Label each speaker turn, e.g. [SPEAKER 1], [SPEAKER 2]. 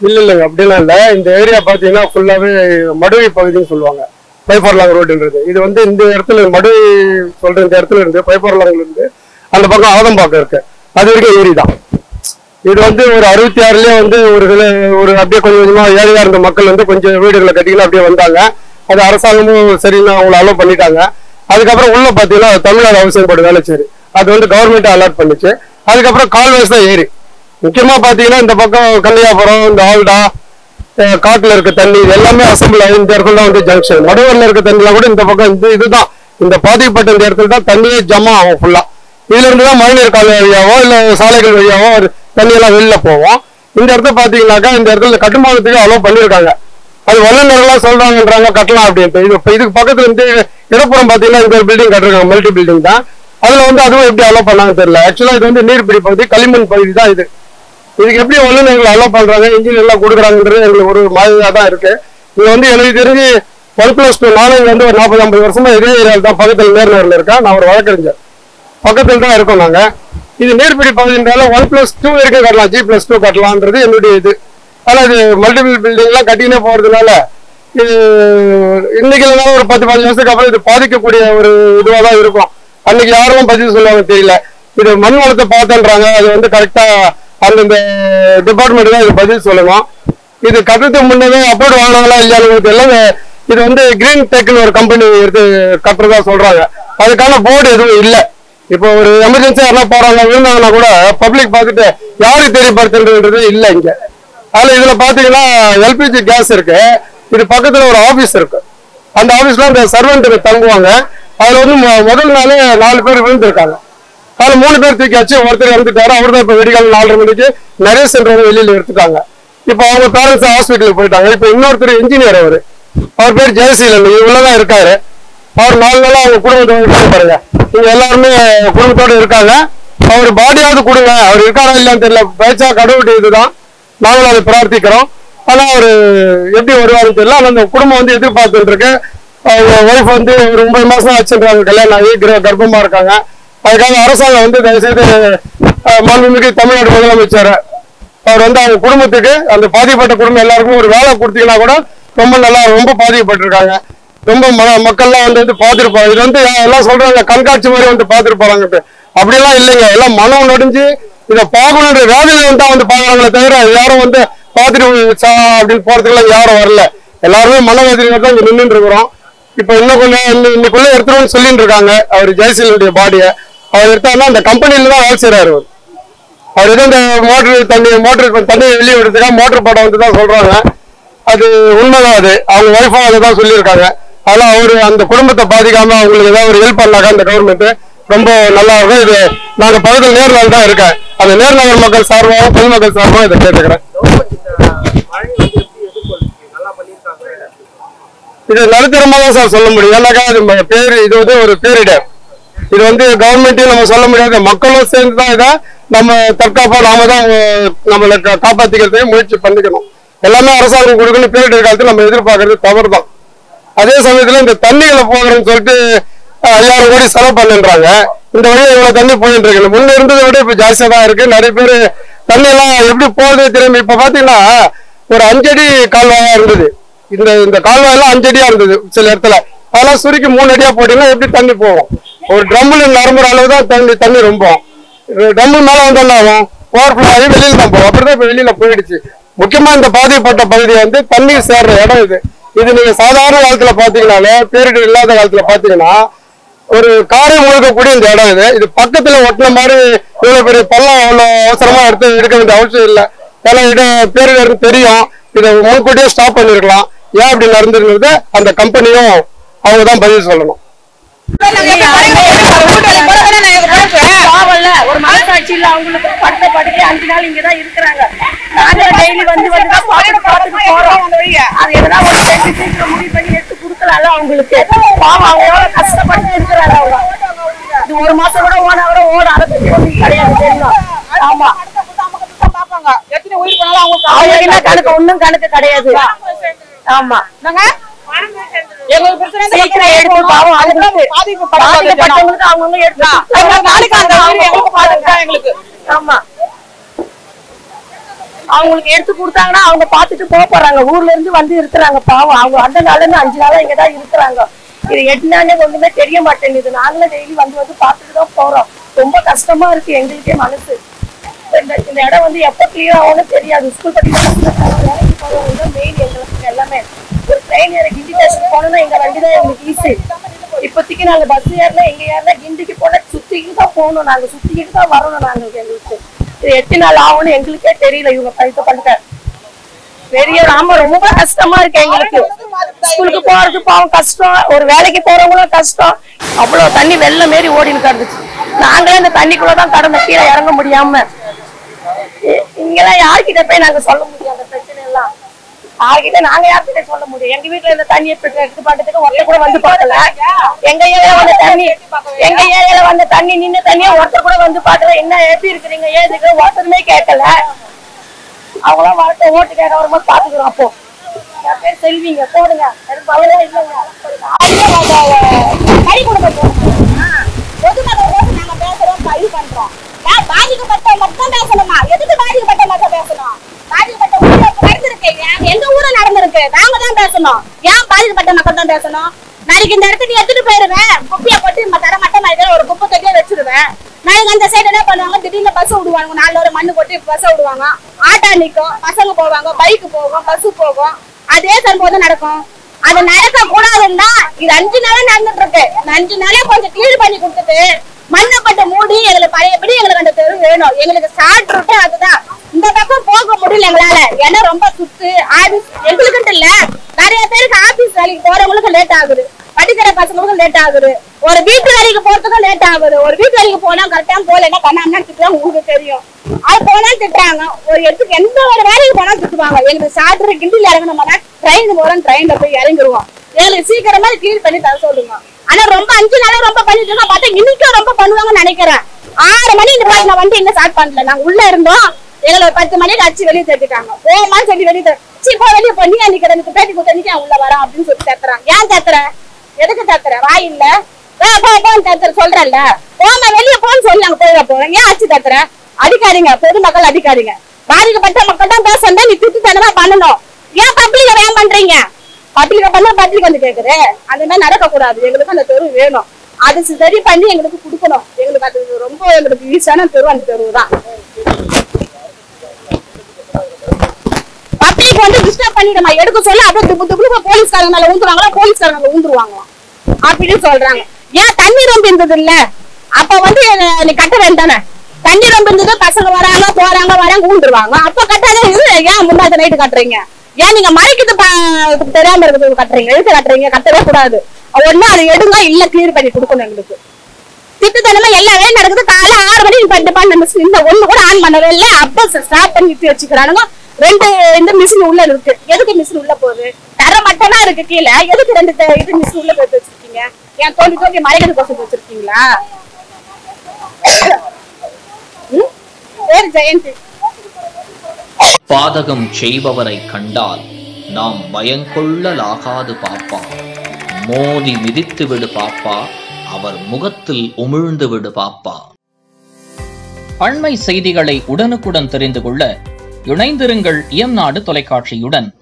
[SPEAKER 1] இல்ல இல்லைங்க அப்படிலாம் இல்ல இந்த ஏரியா பாத்தீங்கன்னா ஃபுல்லாவே மடுவை பகுதின்னு சொல்லுவாங்க பைப்பர்லாங் ரோடுன்றது இது வந்து இந்த இடத்துல மடுவை சொல்ற இந்த இடத்துல இருந்து பைப்பர்லாங்ல இருந்து அந்த பக்கம் ஆதம்பாக்கம் இருக்கு அது வரைக்கும் ஏரி தான் இது வந்து ஒரு அறுபத்தி ஆறுலயே வந்து ஒரு சில ஒரு அப்படியே கொஞ்சம் கொஞ்சமா ஏழையா இருந்த மக்கள் வந்து கொஞ்சம் வீடுகளை கட்டிக்கின்னு அப்படியே வந்தாங்க அது அரசாங்கமும் சரின்னு அவங்கள அலோவ் பண்ணிட்டாங்க அதுக்கப்புறம் உள்ள பாத்தீங்கன்னா தமிழ்நாடு அவசியம் போர்டு வேலைச்சேரி அது வந்து கவர்மெண்ட் அலாட் பண்ணுச்சு அதுக்கப்புறம் கால்வேஸ் தான் ஏரி முக்கியமா பாத்தீங்கன்னா இந்த பக்கம் கல்லியாபுரம் இந்த ஆல்டா அஹ் காட்டுல இருக்க தண்ணி இது எல்லாமே அசம்பிள் ஆகி இந்த இடத்துல தான் வந்து ஜங்ஷன் மடுவரில் இருக்க தண்ணிலாம் கூட இந்த பக்கம் இந்த இதுதான் இந்த பாதிக்கப்பட்ட இந்த இடத்துல தான் தண்ணியே ஜமா ஆகும் ஃபுல்லா இதுல இருந்து தான் மழைநீர் கால வழியாவோ இல்ல சாலைகள் வழியாவோ ஒரு தண்ணி எல்லாம் வெளில போவோம் இந்த இடத்துல பாத்தீங்கன்னாக்கா இந்த இடத்துல கட்டுமானத்துக்கு அலோவ் பண்ணிருக்காங்க அது வல்லுநர்கள்லாம் சொல்றாங்கன்றாங்க கட்டலாம் அப்படின்ட்டு இது இப்ப இதுக்கு பக்கத்துல இருந்து இடப்புறம் பாத்தீங்கன்னா இந்த ஒரு பில்டிங் கட்டிருக்காங்க மல்டி பில்டிங் தான் அதுல வந்து அதுவும் எப்படி அலோவ் பண்ணாங்க தெரியல ஆக்சுவலா இது வந்து நீர்பிடி பகுதி களிமண் பகுதி தான் இது இதுக்கு எப்படி வல்லுநர்கள் அலோவ் பண்றாங்க இன்ஜின் எல்லாம் கொடுக்குறாங்கன்றது எங்களுக்கு ஒரு மாதிரியா தான் இருக்கு இது வந்து எனக்கு தெரிஞ்சு ஒன் பிளஸ் டூ நானும் இங்க வந்து ஒரு நாற்பது ஐம்பது வருஷமா இதே ஏரியாவில் தான் பக்கத்தில் நேர்நேரில் இருக்கேன் நான் ஒரு வழக்கறிஞர் பக்கத்தில் தான் இருக்கோம் நாங்க இது நீர்பிடி பகுதின்றால ஒன் பிளஸ் டூ வரைக்கும் கட்டலாம் ஜி பிளஸ் டூ கட்டலாம்ன்றது என்னுடைய இது ஆனா இது மல்டிபிள் பில்டிங்லாம் கட்டினே போறதுனால இது இன்னைக்கு இல்லைனாலும் ஒரு பத்து பதினஞ்சு வருஷத்துக்கு அப்புறம் இது பாதிக்கக்கூடிய ஒரு இதுவாக தான் இருக்கும் அன்னைக்கு யாரும் பதில் சொல்லுவாங்க தெரியல இது மண் வளத்தை பார்த்தேன்றாங்க அது வந்து கரெக்டா அந்தந்த டிபார்ட்மெண்ட் தான் இது பதில் சொல்லணும் இது கட்டுறதுக்கு முன்னவே அப்லோட் வாங்கினாங்களா இல்லையான்னு எல்லாம் இது வந்து கிரீன் டெக்னு ஒரு கம்பெனி எடுத்து கட்டுறதா சொல்றாங்க அதுக்கான போர்டு எதுவும் இல்லை இப்போ ஒரு எமர்ஜென்சி யாரா போறாங்க விழுந்தாங்கன்னா கூட பப்ளிக் பார்த்துட்டு யாருக்கு தெரியப்படுத்துன்றது இல்லை இங்க அதுல இதுல பாத்தீங்கன்னா எல்பிஜி கேஸ் இருக்கு இது பக்கத்துல ஒரு ஆபீஸ் இருக்கு அந்த ஆபீஸ்ல அந்த சர்வெண்ட் தங்குவாங்க அதுல வந்து மொ- முதல் நாளே நாலு பேர் விழுந்திருக்காங்க அதுல மூணு பேர் தூக்கியாச்சு ஒருத்தர் இறந்துட்டாரு அவர் தான் இப்ப வெடிகால் நாலரை மணிக்கு நரேஷ்ன்றவங்க வெளியில எடுத்துட்டாங்க இப்போ அவங்க பேரண்ட்ஸ் ஹாஸ்பிட்டலுக்கு போயிட்டாங்க இப்போ இன்னொருத்தர் இன்ஜினியர் அவரு அவர் பேர் ஜெயசீலன் இவ்வளவுதான் இருக்காரு அவர் நாலு நாளா அவங்க குடும்பத்தோட இருக்காங்க பாருங்க இவங்க எல்லாருமே குடும்பத்தோட இருக்காங்க அவர் பாடியாவது கொடுங்க அவர் இருக்காரா இல்லையான்னு தெரியல பேச்சா கடவுள் இதுதான் நாங்களும் அதை பிரார்த்திக்கிறோம் ஆனா அவர் எப்படி வருவாருன்னு தெரியல ஆனா அந்த குடும்பம் வந்து எதிர்பார்த்துட்டு இருக்கு அவங்க ஒய்ஃப் வந்து ஒரு ஒன்பது மாசம் ஆச்சுன்றாங்க கல்யாணம் ஆகி கிர- கர்ப்பமா இருக்காங்க அதுக்காக அரசாங்கம் வந்து தயவுசெய்து அஹ், மாண்புமிகு தமிழ்நாடு முதலமைச்சர் அவர் வந்து அவங்க குடும்பத்துக்கு அந்த பாதிக்கப்பட்ட குடும்பம் எல்லாருக்கும் ஒரு வேலை கொடுத்தீங்கன்னா கூட ரொம்ப நல்லா ரொம்ப பாதிக்கப்பட்டிருக்காங்க ரொம்ப ம- மக்கள்லாம் வந்து வந்து பார்த்துருப்பாங்க இது வந்து எல்லாம் சொல்றாங்க கண்காட்சி மாதிரி வந்து பார்த்துட்டு போறாங்கட்டு அப்படிலாம் இல்லைங்க எல்லாம் மனம் நொடிஞ்சு இதை பார்க்கணுன்ற வேதனை தான் வந்து பார்க்கறாங்களே தவிர யாரும் வந்து பார்த்துட்டு சா அப்படின்னு போறதுக்குலாம் யாரும் வரல எல்லாருமே மனவேதனையோட தான் இங்க நின்றுட்டு இருக்கிறோம் இப்போ இன்னும் கொஞ்சம் இன்னும் இன்னைக்குள்ள எடுத்துருவோம்னு சொல்லிட்டு இருக்காங்க அவர் ஜெயசீலனுடைய பாடியை அவர் எடுத்தாருன்னா அந்த கம்பெனில தான் வேலை செய்யறாரு அவர் அவர் ஏதோ இந்த மோட்டர் தண்ணி மோட்டர் தண்ணி வெளியே விடுறதுக்காக மோட்டர் படம் வந்து தான் சொல்றாங்க அது உண்மைதான் அது அவங்க ஒய்ஃபும் அதை தான் சொல்லியிருக்காங்க அதெல்லாம் அவரு அந்த குடும்பத்தை பாதிக்காம அவங்களுக்கு ஏதாவது ஒரு ஹெல்ப் பண்ணாக்கா அந்த கவர்மெண்ட் ரொம்ப நல்லா இருக்கும் இது நாங்க பக்கத்தில் நேர்நாள் தான் இருக்கேன் அந்த நேர்நகர் மக்கள் சார்பாகவும் பொதுமக்கள் சார்பாகவும் இதை கேட்டுக்கிறேன் இது நடுத்தரமா தான் சார் சொல்ல முடியும் ஏன்னாக்கா இது ம- பேரு இது வந்து ஒரு பேரிடர் இது வந்து கவர்மெண்ட்டையும் நம்ம சொல்ல முடியாது மக்களும் சேர்ந்து தான் இதை நம்ம தற்காப்பா நாம தான் அஹ், நம்மளை கா- காப்பாத்திக்கிறதுக்கு முயற்சி பண்ணிக்கணும் எல்லாமே அரசாங்கம் கொடுக்கணும் பேரிடர் காலத்தில் நம்ம எதிர்பார்க்கறது தவறு தான் அதே சமயத்துல இந்த தண்ணிகளை போகிறேன்னு சொல்லிட்டு அஹ், ஐயாயிரம் கோடி செலவு பண்ணுன்றாங்க இந்த வழியா இவ்வளவு தண்ணி போயிட்டு இருக்கு முன்ன இருந்ததை விட இப்ப ஜாஸ்தியா தான் இருக்கு நிறைய பேர் தண்ணி எல்லாம் எப்படி போகுது தெரியும் இப்ப பாத்தீங்கன்னா ஒரு அஞ்சடி கால்வாயா இருந்தது இந்த இந்த கால்வாய் எல்லாம் அஞ்சடியா இருந்தது சில இடத்துல அதெல்லாம் சுருக்கி மூணு அடியா போட்டீங்கன்னா எப்படி தண்ணி போகும் ஒரு ட்ரம்ல நிரம்புற அளவு தான் தண்ணி தண்ணி ரொம்ப ட்ரம்மு மேல வந்து என்ன ஆகும் ஓவர்ஃப்ளோ ஆகி வெளியில தான் போகும் அப்படிதான் இப்ப வெளியில போயிடுச்சு முக்கியமா இந்த பாதிக்கப்பட்ட பகுதி வந்து தண்ணீர் சேர்ற இடம் இது இது நீங்க சாதாரண காலத்துல பாத்தீங்கன்னாலே பேரிடர் இல்லாத காலத்துல பாத்தீங்கன்னா ஒரு காரை முழுக்கக்கூடிய இந்த இடம் இது இது பக்கத்துல ஒட்டின மாதிரி இவ்வளவு பெரிய பள்ளம் அவ்வளவு அவசரமா எடுத்து எடுக்க வேண்டிய அவசியம் இல்லை ஏன்னா இடம் பேரிடர் தெரியும் இதை முன்கூட்டியே ஸ்டாப் பண்ணிருக்கலாம் ஏன் அப்படி நடந்திருந்தது அந்த கம்பெனியும் அவங்க தான் பதில் சொல்லணும்
[SPEAKER 2] பாவம்ல, ஒரு மனசாட்சி இல்ல அவங்களுக்கு படுத்த படுக்கை அஞ்சு நாள் இங்கதான் இருக்கிறாங்க நாங்க டெய்லி வந்து வந்து தான் பார்த்துட்டு பார்த்துட்டு போறோம் அது எதனா ஒரு செஞ்சு சீக்கிரம் முடிவு பண்ணி எடுத்து கொடுக்கலாம்ல அவங்களுக்கு பாவம் அவங்க எவ்வளவு கஷ்டப்பட்டு இருக்கிறாங்க அவங்க இது ஒரு மாசம் கூட ஓனா கூட ஓட அதை பத்தி ஒண்ணும் கிடையாது தெரியும் ஆமா அவங்களுக்கு என்ன கணக்கு ஒண்ணும் கணக்கு கிடையாது ஆமா சீக்கிரம் எடுத்து பாவம் அவங்களுக்கு பாதிக்கப்பட்டவங்களுக்கு அவங்கவுங்க எடுத்து ஆமா அவங்களுக்கு எடுத்து கொடுத்தாங்கன்னா அவங்க பார்த்துட்டு போக போறாங்க ஊர்ல இருந்து வந்து இருக்கிறாங்க பாவம் அவங்க அந்த நாள்ல இருந்து அஞ்சு நாளா இங்கதான் இருக்கிறாங்க இது என்னன்னு ஒண்ணுமே தெரிய மாட்டேங்குது நாங்களும் டெய்லி வந்து வந்து பார்த்துட்டு தான் போறோம் ரொம்ப கஷ்டமா இருக்கு எங்களுக்கே மனசு இந்த இந்த இடம் வந்து எப்போ கிளியர் ஆகும்னு தெரியாது ஸ்கூல் படிக்கிற வேலைக்கு போறவங்க தான் மெயின் எங்களுக்கு எல்லாமே ஒரு ட்ரெயின் ஏற கிண்டி ஸ்டேஷன் போனோம்னா எங்க வண்டி தான் எங்களுக்கு ஈஸி இப்போதைக்கு நாங்க பஸ் ஏறல எங்க ஏறல கிண்டிக்கு போனா சுத்திக்கிட்டு தான் போகணும் நாங்க சுத்திக்கிட்டு தான் வரணும் நாங்க எங்களுக்கு இது எட்டு நாள் ஆகும்னு எங்களுக்கே தெரியல இவங்க பைத்த பண்ணிட்ட பெரிய ஆமா ரொம்ப கஷ்டமா இருக்கு எங்களுக்கு ஸ்கூலுக்கு போறது பாவம் கஷ்டம் ஒரு வேலைக்கு போறவங்களும் கஷ்டம் அவ்வளவு தண்ணி வெள்ளம் மாரி ஓடின்னு கிடந்துச்சு நாங்களே இந்த தண்ணிக்குள்ளதான் கடந்த கீழே இறங்க முடியாம இ- இங்கெல்லாம் யார்கிட்ட போய் நாங்க சொல்ல முடியும் அந்த பிரச்சனை எல்லாம் யார்கிட்ட நாங்க யார்கிட்ட சொல்ல முடியும் எங்க வீட்டுல இந்த தண்ணியை போய் எடுத்து பாட்டதுக்கு ஒருத்தர் கூட வந்து பார்க்கல எங்க ஏரியால வந்த தண்ணி எங்க ஏரியால வந்த தண்ணி நின்ன தண்ணியை ஒருத்தர் கூட வந்து பார்க்கல என்ன எப்படி இருக்கிறீங்க ஏதுக்கு ஒருத்தருமே கேட்கல அவங்களாம் வரட்டும் ஓட்டு கேட்க வரும்போது பாத்துக்கிறோம் அப்போ என் பேர் செல்விங்க போடுங்க எனக்கு கவலை இல்லைங்க
[SPEAKER 3] கறி கொடுக்க போறோம் பொதுமக்களோடு நாங்க பேசுறோம் பதிவு பண்றோம் நான் பாதிக்கப்பட்ட மட்டும் பேசணுமா எதுக்கு பாதிக்கப்பட்ட மட்டும் பேசணும் பாதிக்கப்பட்ட ஊர்ல நடந்திருக்கு ஏன் எங்க ஊர்ல நடந்திருக்கு நாங்க தான் பேசணும் ஏன் பாதிக்கப்பட்ட மக்கள் தான் பேசணும் நாளைக்கு இந்த இடத்துக்கு எடுத்துட்டு போயிருவேன் குப்பையை போட்டு ம- தர மட்டம் மாதிரி ஒரு குப்பை தொட்டியை வச்சிருவேன் நாளைக்கு அந்த சைடு என்ன பண்ணுவாங்க திடீர்னு பஸ் விடுவாங்க நாலு ஒரு மண்ணு கொட்டி பஸ் விடுவாங்க ஆட்டோ நிக்கும் பசங்க போவாங்க பைக் போகும் பஸ் போகும் அதே சம்பவம் நடக்கும் அது நடக்க கூடாதுன்னா இது அஞ்சு நாளா நடந்துட்டு இருக்கு இந்த அஞ்சு நாளே கொஞ்சம் கிளீன் பண்ணி கொடுத்துட்டு மண்ணை பட்டு மூடி எங்களுக்கு பழையபடி எங்களுக்கு அந்த தெரு வேணும் எங்களுக்கு ஸ்டார்ட் இருக்கு அதுதான் இந்த பக்கம் போக முடியல எங்களால ஏன்னா ரொம்ப சுத்து ஆபீஸ் எங்களுக்குன்ட்டு இல்ல நிறைய பேருக்கு ஆபீஸ் வேலைக்கு போறவங்களுக்கு லேட் ஆகுது படிக்கிற பசங்களுக்கும் லேட் ஆகுது ஒரு வீட்டு வேலைக்கு போறதுக்கும் லேட் ஆகுது ஒரு வீட்டு வேலைக்கு போனா கரெக்டா போலன்னா கண்ணா திட்டுவாங்க உங்களுக்கு தெரியும் அது போனா திட்டுறாங்க ஒரு இடத்துக்கு எந்த ஒரு வேலைக்கு போனா திட்டுவாங்க எங்களுக்கு சாப்பிட்ற கிண்டில இறங்கணும்னா ட்ரெயின் போறோம் ட்ரெயின்ல போய் இறங்கிடுவோம் எங்களுக்கு சீக்கிரமா கிளீன் பண்ணி தர சொல்லுங்க ஆனா ரொம்ப அஞ்சு நாளா ரொம்ப பண்ணிட்டு இருக்கோம் பார்த்தா இன்னைக்கும் ரொம்ப பண்ணுவாங்கன்னு நினைக்கிறேன் ஆறு மணி இந்த பாட்டின வண்டி இன்னும் ஸ்டார்ட் பண்ணல நாங்க உள்ள இருந்தோம் எங்களை ஒரு பத்து மணிக்கு அடிச்சு வெளியே தட்டிட்டாங்க போமான்னு சொல்லி வெளியே தட்டு சரி போ வெளியே போ நீ அன்னைக்கு எனக்கு பேட்டி கொடுத்தன்னைக்கு அவன் உள்ள வரேன் அப்படின்னு சொல்லி தத்துறான் ஏன் தத்துறேன் எதுக்கு தத்துற வாய் இல்ல போ போ போன்னு தத்துற சொல்றேன்ல போமா வெளியே போன்னு சொல்லி நாங்க போயிட போறோம் ஏன் அடிச்சு தத்துற அடிக்காதீங்க பொதுமக்கள் அடிக்காதீங்க பாதிக்கப்பட்ட மக்கள் தான் பேசணும் நீ திட்டுத்தனமா பண்ணணும் ஏன் பப்ளிக்க வேன் பண்றீங்க பப்ளிக்க பண்ணா பப்ளிக் வந்து கேக்குது அந்த மாதிரி நடக்க கூடாது எங்களுக்கு அந்த தெரு வேணும் அது சரி பண்ணி எங்களுக்கு கொடுக்கணும் எங்களுக்கு அது ரொம்ப எங்களுக்கு ஈஸியான தெரு அந்த தெரு தான் பப்ளிக் வந்து டிஸ்டர்ப் பண்ணிடுமா எடுக்க சொல்ல அப்படியே துப்பு துப்பு போலீஸ்காரங்க மேல ஊந்துருவாங்களா போலீஸ்காரங்க மேல ஊந்துருவாங்களாம் அப்படின்னு சொல்றாங்க ஏன் தண்ணி ரொம்ப இருந்தது இல்ல அப்ப வந்து அஹ், நீ கட்ட வேண்டானே தண்ணி ரொம்ப இருந்தது பசங்க வராங்க போறாங்க வராங்க ஊந்துருவாங்க அப்ப கட்டாத இது ஏன் முன்னாடி நைட்டு கட்டுறீங்க ஏன் நீங்க மழைக்கு ப- தெரியாம இருக்கிறது கட்டுறீங்க எதுக்கு கட்டுறீங்க கட்டவே கூடாது ஒண்ணு அதை எடுங்க இல்ல கிளியர் பண்ணி கொடுக்கணும் எங்களுக்கு திட்டுத்தனமா எல்லாமே நடக்குது காலை ஆறு மணிக்கு பத்து பன்னெண்டு இந்த ஒண்ணு கூட ஆன் பண்ணவே இல்ல அப்ப ஸ்டாப் பண்ணி நிறுத்தி வச்சுக்கிறானுங்க ரெண்டு இந்த மிஷின் உள்ள இருக்கு எதுக்கு மிஷின் உள்ள போகுது தர மட்டும் தான் இருக்கு கீழே எதுக்கு ரெண்டு த- இது மிஷின் உள்ள போட்டு வச்சிருக்கீங்க ஏன் தோண்டி தோண்டி மறைக்கிறது கோசம் வச்சிருக்கீங்களா ம்? பேர் ஜெயந்தி
[SPEAKER 4] பாதகம் செய்பவரை கண்டால் நாம் பயங்கொள்ளலாகாது பாப்பா மோதி மிதித்து விடு பாப்பா அவர் முகத்தில் உமிழ்ந்து விடு பாப்பா அண்மை செய்திகளை உடனுக்குடன் தெரிந்து கொள்ள இணைந்திருங்கள் இயம்நாடு தொலைக்காட்சியுடன்